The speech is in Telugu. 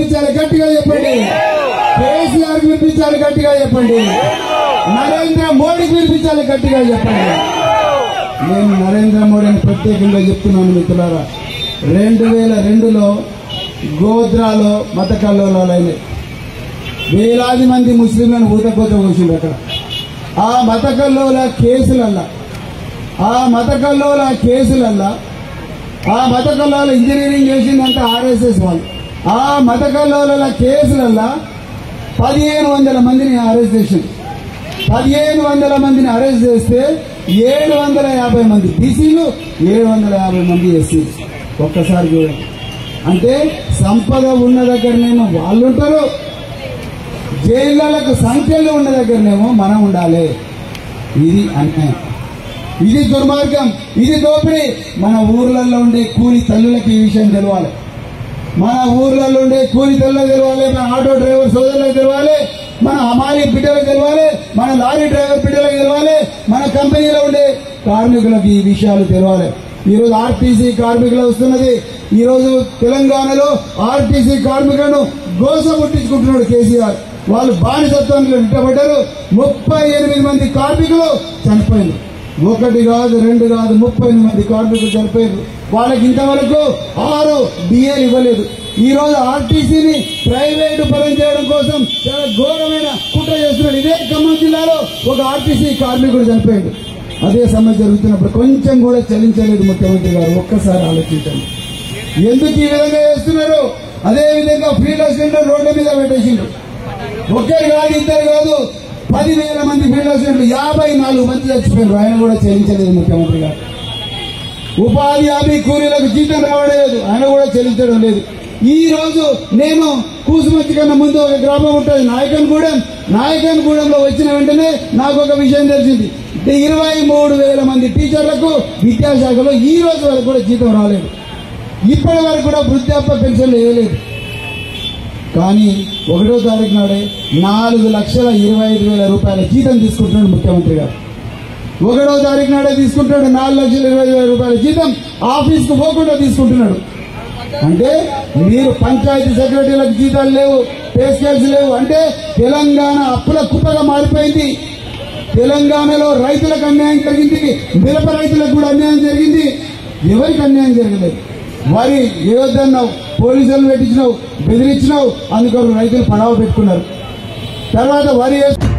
వినిపించాలి గట్టిగా చెప్పండి కేసీఆర్ కి వినిపించాలి గట్టిగా చెప్పండి నరేంద్ర మోడీకి వినిపించాలి గట్టిగా చెప్పండి నేను నరేంద్ర మోడీని ప్రత్యేకంగా చెప్తున్నాను మిత్రులారా రెండు వేల రెండులో గోద్రాలో మత కల్లోలాలైనాయి వేలాది మంది ముస్లింలను ఊతకోత కూర్చుండు అక్కడ ఆ మత కల్లోల కేసులల్లా ఆ మత కల్లోల కేసులల్లా ఆ మత కల్లోల ఇంజనీరింగ్ చేసిందంటే ఆర్ఎస్ఎస్ వాళ్ళు ఆ మత కల్లోల కేసులల్లా పదిహేను వందల మందిని అరెస్ట్ చేసింది పదిహేను వందల మందిని అరెస్ట్ చేస్తే ఏడు వందల యాభై మంది బీసీలు ఏడు వందల యాభై మంది ఎస్సీలు ఒక్కసారి చూడండి అంటే సంపద ఉన్న దగ్గరనేమో వాళ్ళు ఉంటారు జైళ్ళకు సంఖ్యలు ఉన్న దగ్గరనేమో మనం ఉండాలి ఇది అన్యాయం ఇది దుర్మార్గం ఇది దోపిడీ మన ఊర్లలో ఉండే కూలి తల్లులకి ఈ విషయం తెలవాలి మన ఊర్లలో ఉండే కూలి తల్లులకు తెలవాలి మన ఆటో డ్రైవర్ సోదరులకు తెలవాలి మన హమాలి బిడ్డలకు తెలవాలి మన లారీ డ్రైవర్ బిడ్డలకు తెలవాలి మన కంపెనీలో ఉండే కార్మికులకు ఈ విషయాలు తెలవాలి ఈ రోజు ఆర్టీసీ కార్మికులు వస్తున్నది ఈ రోజు తెలంగాణలో ఆర్టీసీ కార్మికులను గోస ముట్టించుకుంటున్నాడు కేసీఆర్ వాళ్ళు బానిసత్వంలో ఇట్టబడ్డారు ముప్పై ఎనిమిది మంది కార్మికులు చనిపోయింది ఒకటి కాదు రెండు కాదు ముప్పై ఎనిమిది మంది కార్మికులు చనిపోయారు వాళ్ళకి ఇంతవరకు ఆరు డిఏలు ఇవ్వలేదు ఈ రోజు ఆర్టీసీని ప్రైవేటు పరం చేయడం కోసం చాలా ఘోరమైన కుట్ర చేస్తున్నాడు ఇదే ఖమ్మం జిల్లాలో ఒక ఆర్టీసీ కార్మికుడు చనిపోయాడు అదే సమస్య జరుగుతున్నప్పుడు కొంచెం కూడా చలించలేదు ముఖ్యమంత్రి గారు ఒక్కసారి ఆలోచించండి ఎందుకు ఈ విధంగా చేస్తున్నారు అదే విధంగా ఫీల్డ్ అసిస్టెంట్ రోడ్ల మీద పెట్టేసిండ్రు ఒక్కరు కాదు ఇద్దరు కాదు పదివేల మంది ఫీల్డ్ అసిస్టెంట్లు యాభై నాలుగు మంది చచ్చిపోయారు ఆయన కూడా చెల్లించలేదు ముఖ్యమంత్రి గారు ఉపాధి హామీ కూలీలకు జీతం రావడం లేదు ఆయన కూడా చెల్లించడం లేదు ఈ రోజు నేను కూసుమచ్చి కన్నా ముందు ఒక గ్రామం ఉంటుంది నాయకన్గూడెం నాయకన్గూడెంలో వచ్చిన వెంటనే నాకు ఒక విషయం తెలిసింది ఇరవై మూడు వేల మంది టీచర్లకు విద్యాశాఖలో ఈ రోజు వరకు కూడా జీతం రాలేదు ఇప్పటి వరకు కూడా వృద్ధాప్య పెన్షన్లు వేయలేదు కానీ ఒకటో తారీఖు నాడే నాలుగు లక్షల ఇరవై ఐదు వేల రూపాయల జీతం తీసుకుంటున్నాడు ముఖ్యమంత్రి గారు ఒకటో తారీఖు నాడే తీసుకుంటాడు నాలుగు లక్షల ఇరవై ఐదు వేల రూపాయల జీతం ఆఫీస్ కు పోకుండా తీసుకుంటున్నాడు అంటే మీరు పంచాయతీ సెక్రటరీలకు జీతాలు లేవు పే స్కేల్స్ లేవు అంటే తెలంగాణ అప్పుల కుప్పగా మారిపోయింది తెలంగాణలో రైతులకు అన్యాయం జరిగింది మిరప రైతులకు కూడా అన్యాయం జరిగింది ఎవరికి అన్యాయం జరగలేదు వరి ఏవద్దన్నావు పోలీసులు పెట్టించినావు బెదిరించినావు అందుకని రైతులు పడవ పెట్టుకున్నారు తర్వాత వరి వేసి